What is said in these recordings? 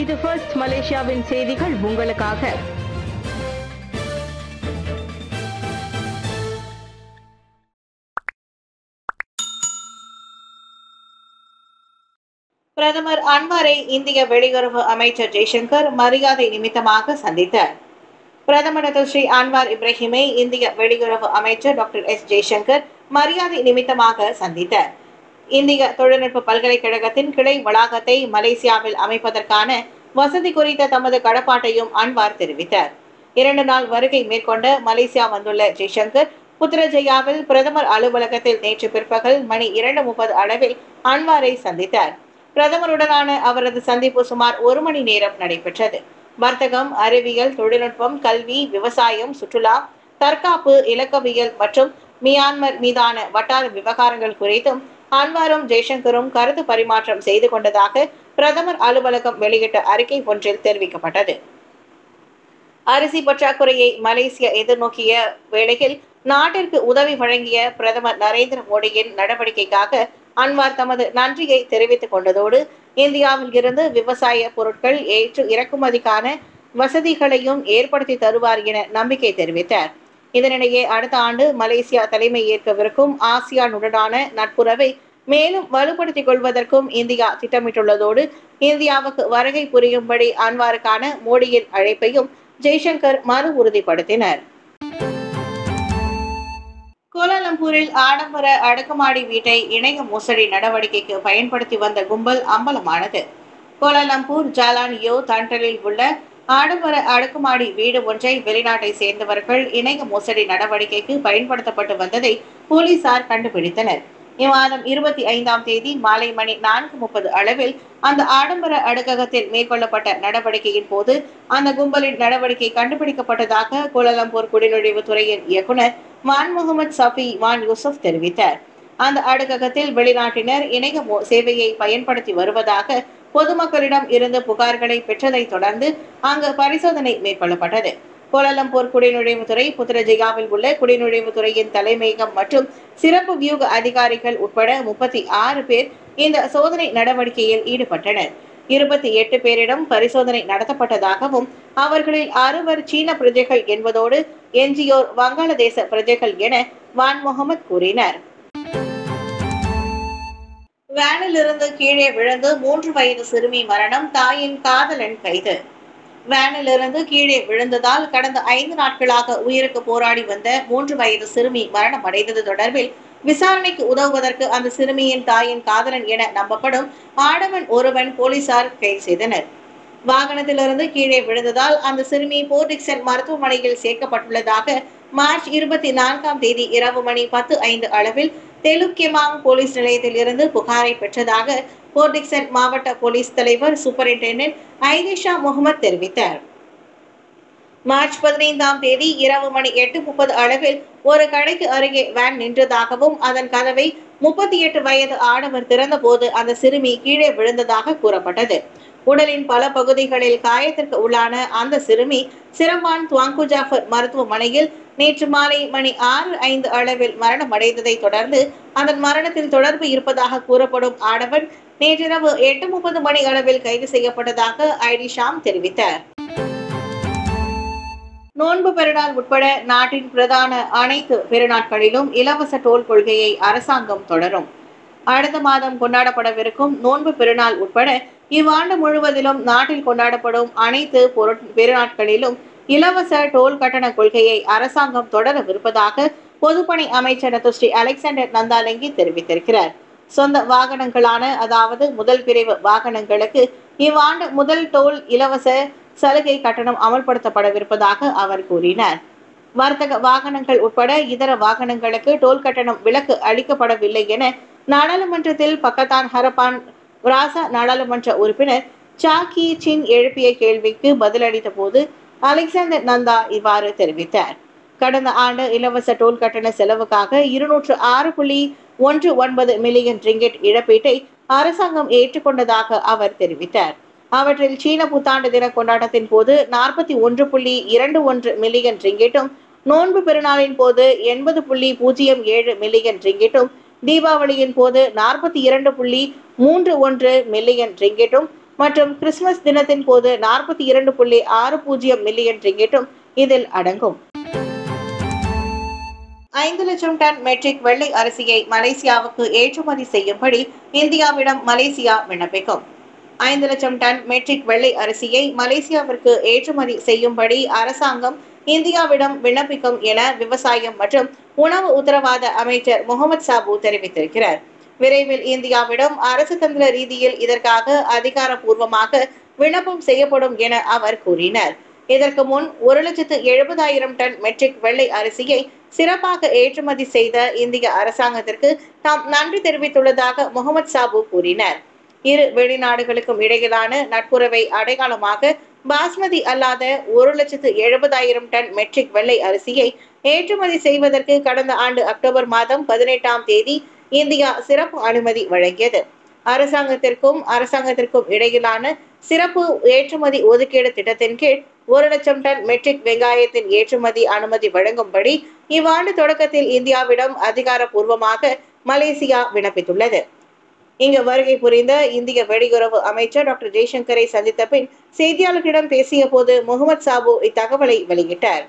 இது ஃபர்ஸ்ட் மலேசியாவின் செய்திகள் உங்களுக்காக பிரதமர் அன்வாரை இந்திய வெளியுறவு அமைச்சர் ஜெய்சங்கர் மரியாதை நிமித்தமாக சந்தித்தார் பிரதமர் டாக்டர் ஸ்ரீ அன்வார் இப்ராஹிமை இந்திய வெளியுறவு அமைச்சர் டாக்டர் எஸ் ஜெய்சங்கர் மரியாதை நிமித்தமாக சந்தித்தார் இந்திய தொழில்நுட்ப பல்கலைக்கழகத்தின் கிளை வளாகத்தை மலேசியாவில் அமைப்பதற்கான வசதி குறித்த தமது கடப்பாட்டையும் அன்வார் தெரிவித்தார் இரண்டு நாள் வருகை மேற்கொண்ட மலேசியா வந்துள்ள ஜெய்சங்கர் புத்திரஜயாவில் பிரதமர் அலுவலகத்தில் நேற்று பிற்பகல் மணி இரண்டு முப்பது அளவில் அன்வாரை சந்தித்தார் பிரதமருடனான அவரது சந்திப்பு சுமார் ஒரு மணி நேரம் நடைபெற்றது வர்த்தகம் அறிவியல் தொழில்நுட்பம் கல்வி விவசாயம் சுற்றுலா தற்காப்பு இலக்கவியல் மற்றும் மியான்மர் மீதான வட்டார விவகாரங்கள் குறித்தும் அன்வாரும் ஜெய்சங்கரும் கருத்து பரிமாற்றம் செய்து கொண்டதாக பிரதமர் அலுவலகம் வெளியிட்ட அறிக்கை ஒன்றில் தெரிவிக்கப்பட்டது அரிசி பற்றாக்குறையை மலேசியா எதிர்நோக்கிய வேளையில் நாட்டிற்கு உதவி வழங்கிய பிரதமர் நரேந்திர மோடியின் நடவடிக்கைக்காக அன்வார் தமது நன்றியை தெரிவித்துக் கொண்டதோடு இந்தியாவில் இருந்து விவசாய பொருட்கள் ஏற்று இறக்குமதிக்கான வசதிகளையும் ஏற்படுத்தி தருவார் என நம்பிக்கை தெரிவித்தார் இதனிடையே அடுத்த ஆண்டு மலேசியா தலைமை ஏற்கவிருக்கும் ஆசியானுடனான நட்புறவை மேலும் வலுப்படுத்திக் கொள்வதற்கும் இந்தியா திட்டமிட்டுள்ளதோடு இந்தியாவுக்கு வருகை புரியும்படி அன்வாருக்கான மோடியின் அழைப்பையும் ஜெய்சங்கர் மறு உறுதிப்படுத்தினர் கோலாலம்பூரில் ஆடம்பர அடுக்குமாடி வீட்டை இணைய மோசடி நடவடிக்கைக்கு பயன்படுத்தி வந்த கும்பல் அம்பலமானது கோலாலம்பூர் ஜாலானியோ தண்டலில் உள்ள ஆடம்பர அடுக்குமாடி வீடு ஒன்றை வெளிநாட்டை சேர்ந்தவர்கள் இணைய மோசடி நடவடிக்கைக்கு பயன்படுத்தப்பட்டு வந்ததை போலீசார் கண்டுபிடித்தனர் இம்மாதம் இருபத்தி ஐந்தாம் தேதி மாலை மணி நான்கு முப்பது அளவில் அந்த ஆடம்பர அடுக்ககத்தில் மேற்கொள்ளப்பட்ட நடவடிக்கையின் போது அந்த கும்பலின் நடவடிக்கை கண்டுபிடிக்கப்பட்டதாக கோலாலம்பூர் குடிநுழைவு துறையின் இயக்குனர் வான் முகமது சஃபி வான் யூசுப் தெரிவித்தார் அந்த அடுக்ககத்தில் வெளிநாட்டினர் இணைய மோ- சேவையை பயன்படுத்தி வருவதாக பொதுமக்களிடம் இருந்து புகார்களை பெற்றதை தொடர்ந்து அங்கு பரிசோதனை மேற்கொள்ளப்பட்டது கோலாலம்பூர் குடிநுழைவுத்துறை புத்திரஜயாவில் உள்ள குடிநுழைவுத்துறையின் தலைமையகம் மற்றும் சிறப்பு வியூக அதிகாரிகள் உட்பட முப்பத்தி ஆறு பேர் இந்த சோதனை நடவடிக்கையில் ஈடுபட்டனர் இருபத்தி எட்டு பேரிடம் பரிசோதனை நடத்தப்பட்டதாகவும் அவர்களில் அறுவர் சீன பிரஜைகள் என்பதோடு எஞ்சியோர் வங்காளதேச பிரஜைகள் என வான் முகமது கூறினார் வேனிலிருந்து கீழே விழுந்து மூன்று வயது சிறுமி மரணம் தாயின் காதலன் கைது வேனிலிருந்து கீழே விழுந்ததால் கடந்த ஐந்து நாட்களாக உயிருக்கு போராடி வந்த மூன்று வயது சிறுமி மரணம் அடைந்தது தொடர்பில் விசாரணைக்கு உதவுவதற்கு அந்த சிறுமியின் தாயின் காதலன் என நம்பப்படும் ஆடவன் ஒருவன் போலீசார் கைது செய்தனர் வாகனத்திலிருந்து கீழே விழுந்ததால் அந்த சிறுமி போர்டிக்சன் மருத்துவமனையில் சேர்க்கப்பட்டுள்ளதாக மார்ச் இருபத்தி நான்காம் தேதி இரவு மணி பத்து ஐந்து அளவில் தெலுக்கெமாங் போலீஸ் நிலையத்தில் இருந்து புகாரை பெற்றதாக போர்டிக்சன் மாவட்ட போலீஸ் தலைவர் சூப்பரிண்டென்டென்ட் ஐதிஷா முகமது தெரிவித்தார் மார்ச் பதினைந்தாம் தேதி இரவு மணி எட்டு முப்பது அளவில் ஒரு கடைக்கு அருகே வேன் நின்றதாகவும் அதன் கதவை முப்பத்தி எட்டு வயது ஆடவர் திறந்தபோது அந்த சிறுமி கீழே விழுந்ததாக கூறப்பட்டது உடலின் பல பகுதிகளில் காயத்திற்கு உள்ளான அந்த சிறுமி சிரம்பான் துவாங்கு ஜாஃபர் மருத்துவமனையில் நேற்று மாலை மணி ஆறு ஐந்து அளவில் மரணம் அடைந்ததை தொடர்ந்து அதன் மரணத்தில் தொடர்பு இருப்பதாக கூறப்படும் ஆடவன் நேற்றிரவு எட்டு முப்பது மணி அளவில் கைது செய்யப்பட்டதாக ஐடி ஷாம் தெரிவித்தார் நோன்பு பெருநாள் உட்பட நாட்டின் பிரதான அனைத்து பெருநாட்களிலும் இலவச டோல் கொள்கையை அரசாங்கம் தொடரும் அடுத்த மாதம் கொண்டாடப்படவிருக்கும் நோன்பு பெருநாள் உட்பட இவ்வாண்டு முழுவதிலும் நாட்டில் கொண்டாடப்படும் அனைத்து பொருட்- பெருநாட்களிலும் இலவச டோல் கட்டண கொள்கையை அரசாங்கம் தொடரவிருப்பதாக பொதுப்பணி அமைச்சர் டாக்டர் ஸ்ரீ அலெக்சாண்டர் நந்தாலங்கி தெரிவித்திருக்கிறார் சொந்த வாகனங்களான அதாவது முதல் பிரிவு வாகனங்களுக்கு இவ்வாண்டு முதல் டோல் இலவச சலுகை கட்டணம் அமல்படுத்தப்படவிருப்பதாக அவர் கூறினார் வர்த்தக வாகனங்கள் உட்பட இதர வாகனங்களுக்கு டோல் கட்டணம் விலக்கு அளிக்கப்படவில்லை என நாடாளுமன்றத்தில் பக்கத்தான் ஹரப்பான் ராசா நாடாளுமன்ற உறுப்பினர் சாக்கி சின் எழுப்பிய கேள்விக்கு பதிலளித்த போது அலெக்சாண்டர் நந்தா இவ்வாறு தெரிவித்தார் கடந்த ஆண்டு இலவச டோல் கட்டண செலவுக்காக இருநூற்று ஆறு புள்ளி ஒன்று ஒன்பது மில்லியன் ரிங்கெட் இழப்பீட்டை அரசாங்கம் ஏற்றுக்கொண்டதாக அவர் தெரிவித்தார் அவற்றில் சீன புத்தாண்டு தின கொண்டாட்டத்தின் போது நாற்பத்தி ஒன்று புள்ளி இரண்டு ஒன்று மில்லியன் ரிங்கெட்டும் நோன்பு பெருநாளின் போது எண்பது புள்ளி பூஜ்ஜியம் ஏழு மில்லியன் ரிங்கெட்டும் தீபாவளியின் போது நாற்பத்தி இரண்டு புள்ளி மூன்று ஒன்று மில்லியன் ரிங்கெட்டும் மற்றும் கிறிஸ்துமஸ் தினத்தின் போது நாற்பத்தி இரண்டு புள்ளி ஆறு பூஜ்ஜியம் மில்லியன் ரிங்கெட்டும் இதில் அடங்கும் ஐந்து லட்சம் டன் மெட்ரிக் வெள்ளை அரிசியை மலேசியாவுக்கு ஏற்றுமதி செய்யும்படி இந்தியாவிடம் மலேசியா விண்ணப்பிக்கும் ஐந்து லட்சம் டன் மெட்ரிக் வெள்ளை அரிசியை மலேசியாவிற்கு ஏற்றுமதி செய்யும்படி அரசாங்கம் இந்தியாவிடம் விண்ணப்பிக்கும் என விவசாயம் மற்றும் உணவு உத்தரவாத அமைச்சர் முகமது சாபு தெரிவித்திருக்கிறார் விரைவில் இந்தியாவிடம் அரசு தந்திர ரீதியில் இதற்காக அதிகாரப்பூர்வமாக விண்ணப்பம் செய்யப்படும் என அவர் கூறினார் இதற்கு முன் ஒரு லட்சத்து எழுபதாயிரம் டன் மெட்ரிக் வெள்ளை அரிசியை சிறப்பாக ஏற்றுமதி செய்த இந்திய அரசாங்கத்திற்கு தாம் நன்றி தெரிவித்துள்ளதாக முகமது சாபு கூறினார் இரு வெளிநாடுகளுக்கும் இடையிலான நட்புறவை அடையாளமாக பாஸ்மதி அல்லாத ஒரு லட்சத்து எழுபதாயிரம் டன் மெட்ரிக் வெள்ளை அரிசியை ஏற்றுமதி செய்வதற்கு கடந்த ஆண்டு அக்டோபர் மாதம் பதினெட்டாம் தேதி இந்தியா சிறப்பு அனுமதி வழங்கியது அரசாங்கத்திற்கும் அரசாங்கத்திற்கும் இடையிலான சிறப்பு ஏற்றுமதி ஒதுக்கீடு திட்டத்தின் கீழ் ஒரு லட்சம் டன் மெட்ரிக் வெங்காயத்தின் ஏற்றுமதி அனுமதி வழங்கும்படி இவ்வாண்டு தொடக்கத்தில் இந்தியாவிடம் அதிகாரப்பூர்வமாக மலேசியா விண்ணப்பித்துள்ளது இங்கு வருகை புரிந்த இந்திய வெளியுறவு அமைச்சர் டாக்டர் ஜெய்சங்கரை சந்தித்த பின் செய்தியாளர்களிடம் பேசிய போது முகமது சாபு இத்தகவலை வெளியிட்டார்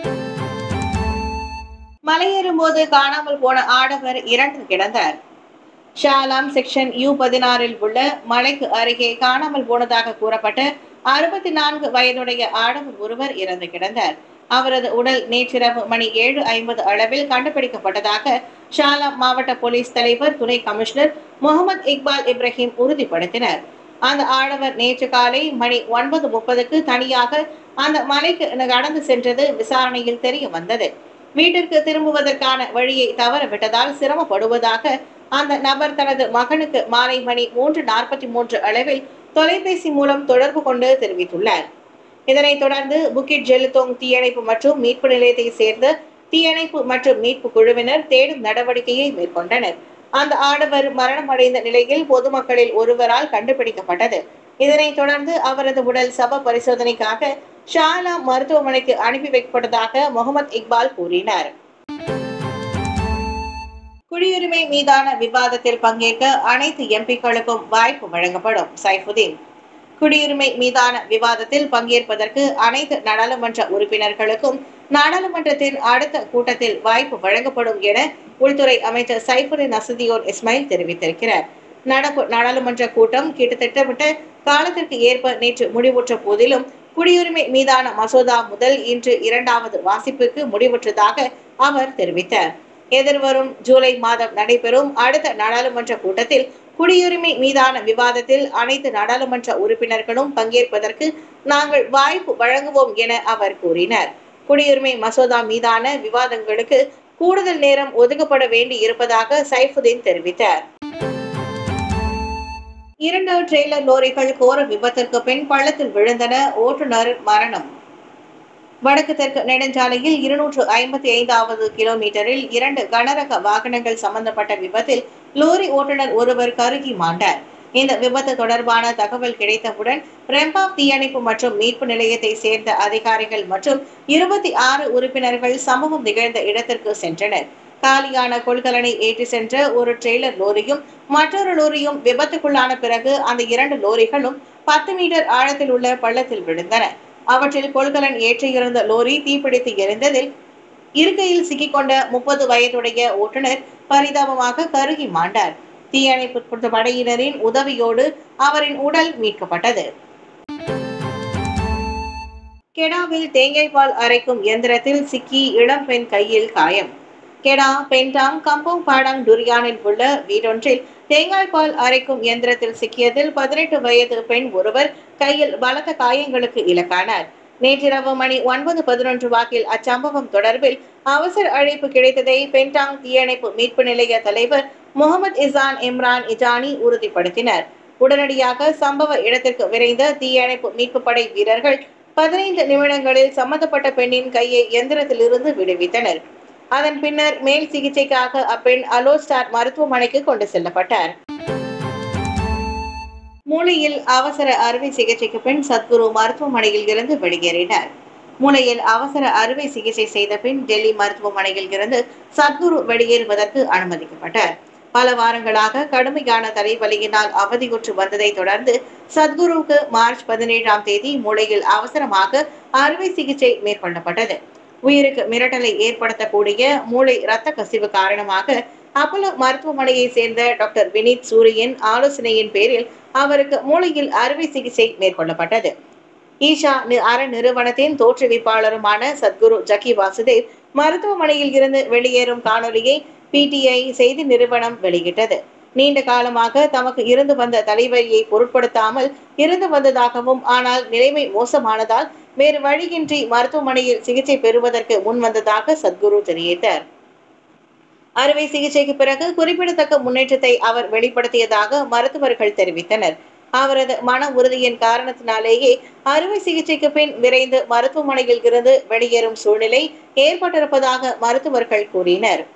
மலையேறும் போது காணாமல் போன ஆடவர் இறந்து கிடந்தார் ஷாலாம் செக்ஷன் யூ பதினாறில் உள்ள மலைக்கு அருகே காணாமல் போனதாக கூறப்பட்ட அறுபத்தி நான்கு வயதுடைய ஆடவர் ஒருவர் இறந்து கிடந்தார் அவரது உடல் நேற்றிரவு மணி ஏழு ஐம்பது அளவில் கண்டுபிடிக்கப்பட்டதாக ஷாலாம் மாவட்ட போலீஸ் தலைவர் துணை கமிஷனர் முகமது இக்பால் இப்ராஹிம் உறுதிப்படுத்தினர் அந்த ஆடவர் நேற்று காலை மணி ஒன்பது முப்பதுக்கு தனியாக அந்த மலைக்கு கடந்து சென்றது விசாரணையில் தெரிய வந்தது வீட்டிற்கு திரும்புவதற்கான வழியை தவறவிட்டதால் சிரமப்படுவதாக அந்த நபர் தனது மகனுக்கு மாலை மணி மூன்று நாற்பத்தி மூன்று அளவில் தொலைபேசி மூலம் தொடர்பு கொண்டு தெரிவித்துள்ளார் இதனைத் தொடர்ந்து புக்கிட் ஜெலுத்தோங் தீயணைப்பு மற்றும் மீட்பு நிலையத்தை சேர்ந்த தீயணைப்பு மற்றும் மீட்பு குழுவினர் தேடும் நடவடிக்கையை மேற்கொண்டனர் அந்த ஆடவர் மரணமடைந்த நிலையில் பொதுமக்களில் ஒருவரால் கண்டுபிடிக்கப்பட்டது இதனைத் தொடர்ந்து அவரது உடல் சப பரிசோதனைக்காக ஷாலா மருத்துவமனைக்கு அனுப்பி வைக்கப்பட்டதாக முகமது இக்பால் கூறினார் குடியுரிமை மீதான விவாதத்தில் பங்கேற்க அனைத்து எம்பிக்களுக்கும் வாய்ப்பு வழங்கப்படும் சைஃபுதீன் குடியுரிமை மீதான விவாதத்தில் பங்கேற்பதற்கு அனைத்து நாடாளுமன்ற உறுப்பினர்களுக்கும் நாடாளுமன்றத்தின் அடுத்த கூட்டத்தில் வாய்ப்பு வழங்கப்படும் என உள்துறை அமைச்சர் சைஃபுதீன் அசதியோர் இஸ்மாயில் தெரிவித்திருக்கிறார் நடப்பு நாடாளுமன்ற கூட்டம் கிட்டத்தட்ட காலத்திற்கு ஏற்ப நேற்று முடிவுற்ற போதிலும் குடியுரிமை மீதான மசோதா முதல் இன்று இரண்டாவது வாசிப்புக்கு முடிவுற்றதாக அவர் தெரிவித்தார் எதிர்வரும் ஜூலை மாதம் நடைபெறும் அடுத்த நாடாளுமன்ற கூட்டத்தில் குடியுரிமை மீதான விவாதத்தில் அனைத்து நாடாளுமன்ற உறுப்பினர்களும் பங்கேற்பதற்கு நாங்கள் வாய்ப்பு வழங்குவோம் என அவர் கூறினார் குடியுரிமை மசோதா மீதான விவாதங்களுக்கு கூடுதல் நேரம் ஒதுக்கப்பட வேண்டி இருப்பதாக சைஃபுதீன் தெரிவித்தார் இரண்டு ட்ரெய்லர் லோரிகள் கோர விபத்திற்கு பின் பள்ளத்தில் விழுந்தன ஓட்டுநர் மரணம் வடக்கு தெற்கு நெடுஞ்சாலையில் இருநூற்று ஐம்பத்தி ஐந்தாவது கிலோமீட்டரில் இரண்டு கனரக வாகனங்கள் சம்பந்தப்பட்ட விபத்தில் லோரி ஓட்டுநர் ஒருவர் கருகி மாண்டார் இந்த விபத்து தொடர்பான தகவல் கிடைத்தவுடன் ரெம்பாப் தீயணைப்பு மற்றும் மீட்பு நிலையத்தை சேர்ந்த அதிகாரிகள் மற்றும் இருபத்தி ஆறு உறுப்பினர்கள் சம்பவம் நிகழ்ந்த இடத்திற்கு சென்றனர் காலியான கொள்கலனை ஏற்றி சென்ற ஒரு ட்ரெய்லர் லோரியும் மற்றொரு லோரியும் விபத்துக்குள்ளான பிறகு அந்த இரண்டு லோரிகளும் பத்து மீட்டர் ஆழத்தில் உள்ள பள்ளத்தில் விழுந்தன அவற்றில் கொள்கலன் ஏற்றியிருந்த லோரி தீப்பிடித்து எரிந்ததில் இருக்கையில் சிக்கிக்கொண்ட முப்பது வயதுடைய ஓட்டுநர் பரிதாபமாக கருகி மாண்டார் தீயணைப்பு படையினரின் உதவியோடு அவரின் உடல் மீட்கப்பட்டது கெடாவில் தேங்காய் பால் அரைக்கும் எந்திரத்தில் சிக்கி இளம்பெண் கையில் காயம் கெடா பென்டாங் கம்போங் பாடாங் டுரியானில் உள்ள வீடொன்றில் தேங்காய் பால் அரைக்கும் இயந்திரத்தில் சிக்கியதில் பதினெட்டு வயது பெண் ஒருவர் கையில் பலத்த காயங்களுக்கு இலக்கானார் நேற்றிரவு மணி ஒன்பது பதினொன்று வாக்கில் அச்சம்பவம் தொடர்பில் அவசர அழைப்பு கிடைத்ததை பென்டாங் தீயணைப்பு மீட்பு நிலைய தலைவர் முகமது இசான் இம்ரான் இஜானி உறுதிப்படுத்தினர் உடனடியாக சம்பவ இடத்திற்கு விரைந்த தீயணைப்பு மீட்பு படை வீரர்கள் பதினைந்து நிமிடங்களில் சம்பந்தப்பட்ட பெண்ணின் கையை எந்திரத்திலிருந்து விடுவித்தனர் அதன் பின்னர் மேல் சிகிச்சைக்காக அப்பெண் அலோஸ்டார் மருத்துவமனைக்கு கொண்டு செல்லப்பட்டார் மூளையில் அவசர அறுவை சிகிச்சைக்கு பின் சத்குரு மருத்துவமனையில் இருந்து வெளியேறினார் மூளையில் அவசர அறுவை சிகிச்சை செய்த பின் டெல்லி மருத்துவமனையில் இருந்து சத்குரு வெளியேறுவதற்கு அனுமதிக்கப்பட்டார் பல வாரங்களாக கடுமையான தலைவலியினால் அவதியுற்று வந்ததை தொடர்ந்து சத்குருவுக்கு மார்ச் பதினேழாம் தேதி மூளையில் அவசரமாக அறுவை சிகிச்சை மேற்கொள்ளப்பட்டது உயிருக்கு மிரட்டலை ஏற்படுத்தக்கூடிய மூளை இரத்த கசிவு காரணமாக அப்போலோ மருத்துவமனையை சேர்ந்த டாக்டர் வினீத் சூரியன் ஆலோசனையின் பேரில் அவருக்கு மூளையில் அறுவை சிகிச்சை மேற்கொள்ளப்பட்டது ஈஷா நி- அற நிறுவனத்தின் தோற்றுவிப்பாளருமான சத்குரு ஜக்கி வாசுதேவ் மருத்துவமனையில் இருந்து வெளியேறும் காணொலியை பிடிஐ செய்தி நிறுவனம் வெளியிட்டது நீண்ட காலமாக தமக்கு இருந்து வந்த தலைவலியை பொருட்படுத்தாமல் இருந்து வந்ததாகவும் ஆனால் நிலைமை மோசமானதால் வேறு வழியின்றி மருத்துவமனையில் சிகிச்சை பெறுவதற்கு முன் வந்ததாக சத்குரு தெரிவித்தார் அறுவை சிகிச்சைக்கு பிறகு குறிப்பிடத்தக்க முன்னேற்றத்தை அவர் வெளிப்படுத்தியதாக மருத்துவர்கள் தெரிவித்தனர் அவரது மன உறுதியின் காரணத்தினாலேயே அறுவை சிகிச்சைக்கு பின் விரைந்து மருத்துவமனையில் இருந்து வெளியேறும் சூழ்நிலை ஏற்பட்டிருப்பதாக மருத்துவர்கள் கூறினர்